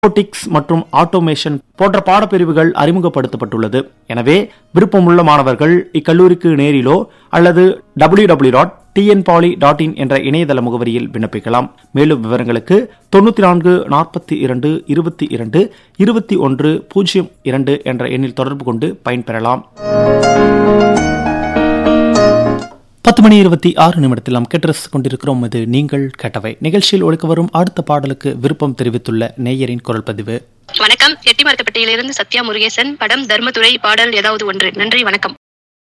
robotics மற்றும் automation போன்ற பாடப்பிரிவுகள் அறிமுகப்படுத்தப்பட்டுள்ளது எனவே விருப்பமுள்ள மாணவர்கள் இக்கல்லூரிக்கு நேரிலோ அல்லது டபிள்யூ டபிள்யூ டாட் டிஎன்பாலி டாட் இன் என்ற இணையதள முகவரியில் விண்ணப்பிக்கலாம் மேலும் விவரங்களுக்கு தொண்ணூத்தி நான்கு நாற்பத்தி இரண்டு இருபத்தி இரண்டு இருபத்தி ஒன்று பூஜ்ஜியம் இரண்டு என்ற எண்ணில் தொடர்பு கொண்டு பயன்பெறலாம் பத்து மணி இருபத்தி ஆறு நிமிடத்தில் நாம் கேட்டு கொண்டிருக்கிறோம் இது நீங்கள் கேட்டவை நிகழ்ச்சியில் ஒழிக்க வரும் அடுத்த பாடலுக்கு விருப்பம் தெரிவித்துள்ள நேயரின் குரல் பதிவு வணக்கம் எட்டிமார்க்கப்பட்டியிலிருந்து சத்யா முருகேசன் படம் தர்மதுரை பாடல் ஏதாவது ஒன்று நன்றி வணக்கம்